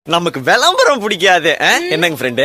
நமக்கு விளம்பரம் பிடிக்காது ஆ? என்னங்க ஃப்ரெண்டு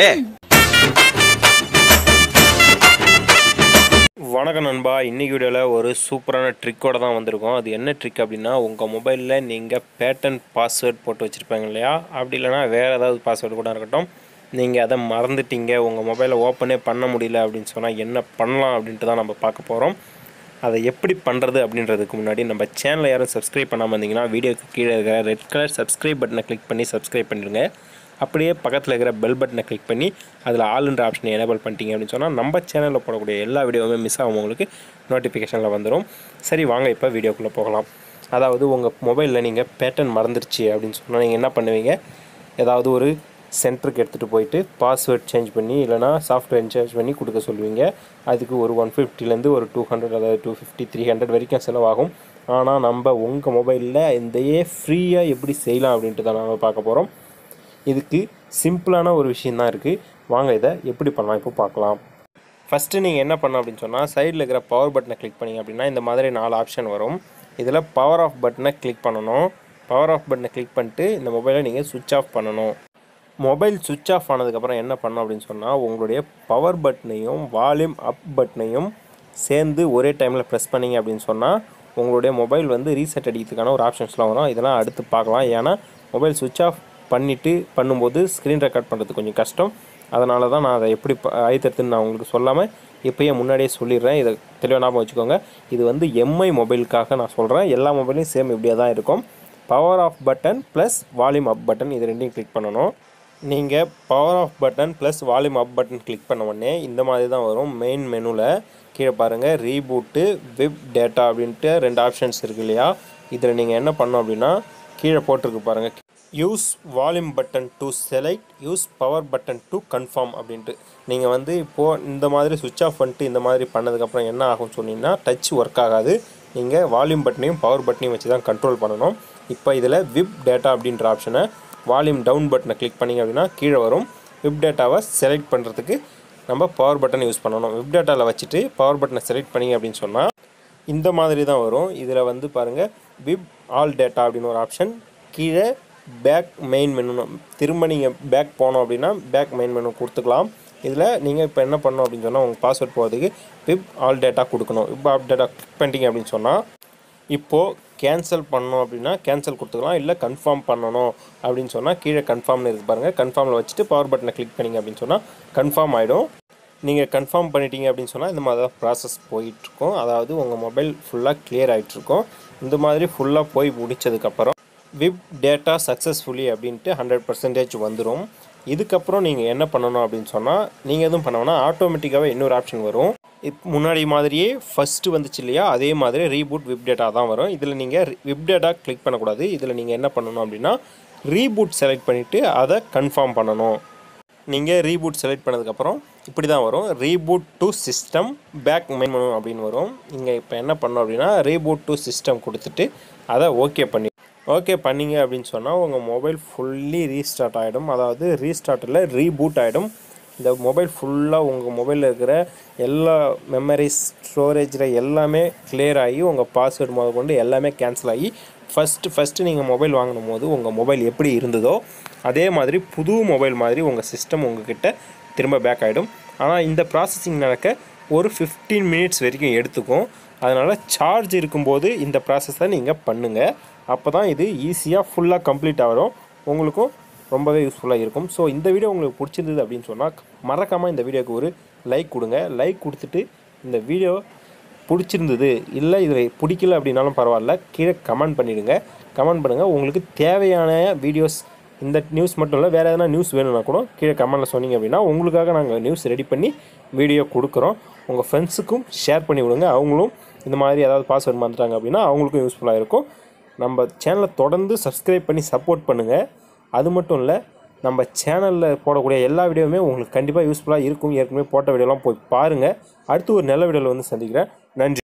வணக்கம் நண்பா இன்னைக்கு வீடியோவில் ஒரு சூப்பரான ட்ரிக்கோட தான் வந்திருக்கோம் அது என்ன ட்ரிக் அப்படின்னா உங்கள் மொபைலில் நீங்கள் பேட்டர்ன் பாஸ்வேர்ட் போட்டு வச்சுருப்பாங்க இல்லையா அப்படி இல்லைனா வேறு ஏதாவது பாஸ்வேர்டு கூட இருக்கட்டும் நீங்கள் அதை மறந்துட்டீங்க உங்கள் மொபைலை ஓப்பனே பண்ண முடியல அப்படின்னு சொன்னால் என்ன பண்ணலாம் அப்படின்ட்டு தான் நம்ம பார்க்க போகிறோம் அதை எப்படி பண்ணுறது அப்படின்றதுக்கு முன்னாடி நம்ம சேனலை யாரும் சப்ஸ்கிரைப் பண்ணாமல் இருந்தீங்கன்னா வீடியோக்கு கீழே இருக்கிற ரெட் கலர் சப்ஸ்கிரைப் பட்டனை கிளிக் பண்ணி சப்ஸ்கிரைப் பண்ணிடுங்க அப்படியே பக்கத்தில் இருக்கிற பெல் பட்டனை கிளிக் பண்ணி அதில் ஆளுன்ற ஆப்ஷனை எனேபிள் பண்ணிட்டீங்க அப்படின்னு சொன்னால் நம்ம சேனலில் போடக்கூடிய எல்லா வீடியோவுமே மிஸ் ஆகும் உங்களுக்கு நோட்டிஃபிகேஷனில் வந்துடும் சரி வாங்க இப்போ வீடியோக்குள்ளே போகலாம் அதாவது உங்கள் மொபைலில் நீங்கள் பேட்டர்ன் மறந்துருச்சு அப்படின்னு சொன்னால் நீங்கள் என்ன பண்ணுவீங்க ஏதாவது ஒரு சென்டருக்கு எடுத்துகிட்டு போயிட்டு பாஸ்வேர்ட் சேஞ்ச் பண்ணி இல்லைனா சாஃப்ட்வேர் சேஞ்ச் பண்ணி கொடுக்க சொல்லுவீங்க அதுக்கு ஒரு ஒன் ஃபிஃப்டிலேருந்து ஒரு டூ ஹண்ட்ரட் அதாவது டூ ஃபிஃப்டி த்ரீ ஹண்ட்ரட் வரைக்கும் செலவாகும் ஆனால் நம்ம உங்கள் மொபைலில் இதையே ஃப்ரீயாக எப்படி செய்யலாம் அப்படின்ட்டு தான் நம்ம பார்க்க போகிறோம் இதுக்கு சிம்பிளான ஒரு விஷயந்தான் இருக்குது வாங்க இதை எப்படி பண்ணலாம் இப்போ பார்க்கலாம் ஃபஸ்ட்டு நீங்கள் என்ன பண்ணணும் அப்படின்னு சொன்னால் சைடில் இருக்கிற பவர் பட்டனை கிளிக் பண்ணீங்க அப்படின்னா இந்த மாதிரி நாலு ஆப்ஷன் வரும் இதில் பவர் ஆஃப் பட்டனை கிளிக் பண்ணணும் பவர் ஆஃப் பட்டனை கிளிக் பண்ணிட்டு இந்த மொபைலை நீங்கள் சுவிட்ச் ஆஃப் பண்ணணும் மொபைல் சுவிட்ச் ஆஃப் ஆனதுக்கப்புறம் என்ன பண்ணணும் அப்படின்னு சொன்னால் உங்களுடைய பவர் பட்டனையும் வால்யூம் அப் பட்டனையும் சேர்ந்து ஒரே டைமில் ப்ரெஸ் பண்ணீங்க அப்படின்னு சொன்னால் உங்களுடைய மொபைல் வந்து ரீசெட் அடிக்கிறதுக்கான ஒரு ஆப்ஷன்ஸ்லாம் வரும் இதெல்லாம் அடுத்து பார்க்கலாம் ஏன்னா மொபைல் சுவிட்ச் ஆஃப் பண்ணிவிட்டு பண்ணும்போது ஸ்க்ரீன் ரெக்கார்ட் பண்ணுறது கொஞ்சம் கஷ்டம் அதனால தான் நான் அதை எப்படி ஐத்தடுத்துன்னு நான் உங்களுக்கு சொல்லாமல் இப்போயே முன்னாடியே சொல்லிடுறேன் இதை தெளிவாக ஞாபகம் வச்சுக்கோங்க இது வந்து எம்ஐ மொபைலுக்காக நான் சொல்கிறேன் எல்லா மொபைலையும் சேம் இப்படியே தான் இருக்கும் power off button plus volume up button இது ரெண்டையும் கிளிக் பண்ணணும் நீங்கள் power off button plus volume up button click பண்ண உடனே இந்த மாதிரி தான் வரும் மெயின் மெனுவில் கீழே பாருங்கள் ரீபூட்டு வெப் டேட்டா அப்படின்ட்டு ரெண்டு ஆப்ஷன்ஸ் இருக்கு இல்லையா இதில் நீங்கள் என்ன பண்ணணும் அப்படின்னா கீழே போட்டிருக்கு பாருங்கள் use volume button to select use power button to confirm அப்படின்ட்டு நீங்கள் வந்து இப்போது இந்த மாதிரி சுவிட்ச் ஆஃப் பண்ணிட்டு இந்த மாதிரி பண்ணதுக்கப்புறம் என்ன ஆகும் சொன்னீங்கன்னா டச் ஒர்க் ஆகாது நீங்கள் வால்யூம் பட்டனையும் பவர் பட்டனையும் வச்சு தான் கண்ட்ரோல் பண்ணணும் இப்போ இதில் விப் டேட்டா அப்படின்ற ஆப்ஷனை வால்யூம் டவுன் பட்டனை கிளிக் பண்ணிங்க அப்படின்னா கீழே வரும் விப் டேட்டாவை செலக்ட் பண்ணுறதுக்கு நம்ம பவர் பட்டன் யூஸ் பண்ணணும் விப் டேட்டாவில் வச்சுட்டு பவர் பட்டனை செலக்ட் பண்ணிங்க அப்படின்னு சொன்னால் இந்த மாதிரி தான் வரும் இதில் வந்து பாருங்கள் விப் ஆல் டேட்டா அப்படின்னு ஒரு ஆப்ஷன் கீழே பேக் மெயின் மெனு திரும்ப நீங்கள் பேக் போனோம் அப்படின்னா பேக் மெயின் மெனு கொடுத்துக்கலாம் இதில் நீங்கள் இப்போ என்ன பண்ணணும் அப்படின்னு சொன்னால் உங்கள் பாஸ்வேர்ட் போகிறதுக்கு விப் ஆல் டேட்டா கொடுக்கணும் விப் ஆல் டேட்டா கிளிக் பண்ணிட்டீங்க அப்படின்னு சொன்னால் இப்போது கேன்சல் பண்ணணும் அப்படின்னா கேன்சல் கொடுத்துக்கலாம் இல்லை கன்ஃபார்ம் பண்ணணும் அப்படின்னு சொன்னால் கீழே கன்ஃபார்ம்னு இருக்கு பாருங்கள் கன்ஃபார்மில் வச்சுட்டு பவர் பட்டனை கிளிக் பண்ணிங்க அப்படின்னு சொன்னால் கன்ஃபார்ம் ஆகிடும் நீங்கள் கன்ஃபார்ம் பண்ணிட்டீங்க அப்படின்னு சொன்னால் இந்த மாதிரி தான் ப்ராசஸ் போயிட்டுருக்கும் அதாவது உங்கள் மொபைல் ஃபுல்லாக கிளியர் ஆகிட்டுருக்கும் இந்த மாதிரி ஃபுல்லாக போய் முடிச்சதுக்கப்புறம் விப் டேட்டா சக்ஸஸ்ஃபுல்லி அப்படின்ட்டு ஹண்ட்ரட் பர்சன்டேஜ் வந்துடும் இதுக்கப்புறம் நீங்கள் என்ன பண்ணணும் அப்படின்னு சொன்னால் நீங்கள் எதுவும் பண்ண வேணால் ஆட்டோமேட்டிக்காகவே இன்னொரு ஆப்ஷன் வரும் இப் முன்னாடி மாதிரியே ஃபஸ்ட்டு வந்துச்சு இல்லையா அதே மாதிரி ரீபூட் விப் டேட்டா தான் வரும் இதில் நீங்கள் விப் டேட்டா கிளிக் பண்ணக்கூடாது இதில் நீங்கள் என்ன பண்ணணும் அப்படின்னா ரீபூட் செலக்ட் பண்ணிவிட்டு அதை கன்ஃபார்ம் பண்ணணும் நீங்கள் ரீபூட் செலக்ட் பண்ணதுக்கப்புறம் இப்படி தான் வரும் reboot to system back main menu அப்படின்னு வரும் நீங்கள் இப்போ என்ன பண்ணணும் அப்படின்னா ரீபூட் டு சிஸ்டம் கொடுத்துட்டு அதை ஓகே பண்ணி ஓகே பண்ணீங்க அப்படின்னு சொன்னால் உங்கள் மொபைல் ஃபுல்லி ரீஸ்டார்ட் ஆகிடும் அதாவது ரீஸ்டார்ட்டில் ரீபூட் ஆகிடும் இந்த மொபைல் ஃபுல்லாக உங்கள் மொபைலில் இருக்கிற எல்லா மெமரிஸ் ஸ்டோரேஜில் எல்லாமே கிளியர் ஆகி உங்கள் பாஸ்வேர்டு முத கொண்டு எல்லாமே கேன்சல் ஆகி ஃபஸ்ட்டு ஃபஸ்ட்டு நீங்கள் மொபைல் வாங்கினும் போது உங்கள் மொபைல் எப்படி இருந்ததோ அதே மாதிரி புது மொபைல் மாதிரி உங்கள் சிஸ்டம் உங்ககிட்ட திரும்ப பேக் ஆகிடும் ஆனால் இந்த ப்ராசஸிங் நடக்க ஒரு ஃபிஃப்டீன் மினிட்ஸ் வரைக்கும் எடுத்துக்கும் அதனால் சார்ஜ் இருக்கும்போது இந்த ப்ராசஸை நீங்கள் பண்ணுங்கள் அப்போ தான் இது ஈஸியாக ஃபுல்லாக கம்ப்ளீட் ஆகிடும் உங்களுக்கும் ரொம்பவே யூஸ்ஃபுல்லாக இருக்கும் ஸோ இந்த வீடியோ உங்களுக்கு பிடிச்சிருந்தது அப்படின்னு சொன்னால் மறக்காமல் இந்த வீடியோக்கு ஒரு லைக் கொடுங்க லைக் கொடுத்துட்டு இந்த வீடியோ பிடிச்சிருந்தது இல்லை இதில் பிடிக்கல அப்படின்னாலும் பரவாயில்ல கீழே கமெண்ட் பண்ணிவிடுங்க கமெண்ட் பண்ணுங்கள் உங்களுக்கு தேவையான வீடியோஸ் இந்த நியூஸ் மட்டும் இல்லை வேறு எதனா நியூஸ் வேணும்னா கூட கீழே கமெண்ட்டில் சொன்னீங்க அப்படின்னா உங்களுக்காக நாங்கள் நியூஸ் ரெடி பண்ணி வீடியோ கொடுக்குறோம் உங்கள் ஃப்ரெண்ட்ஸுக்கும் ஷேர் பண்ணி விடுங்க அவங்களும் இந்த மாதிரி ஏதாவது பாஸ்வேர்ட் மறந்துட்டாங்க அப்படின்னா அவங்களுக்கும் யூஸ்ஃபுல்லாக இருக்கும் நம்ம சேனலை தொடர்ந்து சப்ஸ்கிரைப் பண்ணி சப்போர்ட் பண்ணுங்கள் அது மட்டும் இல்லை நம்ம சேனலில் போடக்கூடிய எல்லா வீடியோவுமே உங்களுக்கு கண்டிப்பாக யூஸ்ஃபுல்லாக இருக்கும் ஏற்கனவே போட்ட வீடியோலாம் போய் பாருங்கள் அடுத்து ஒரு நல்ல வீடியோவில் வந்து சந்திக்கிறேன் நன்றி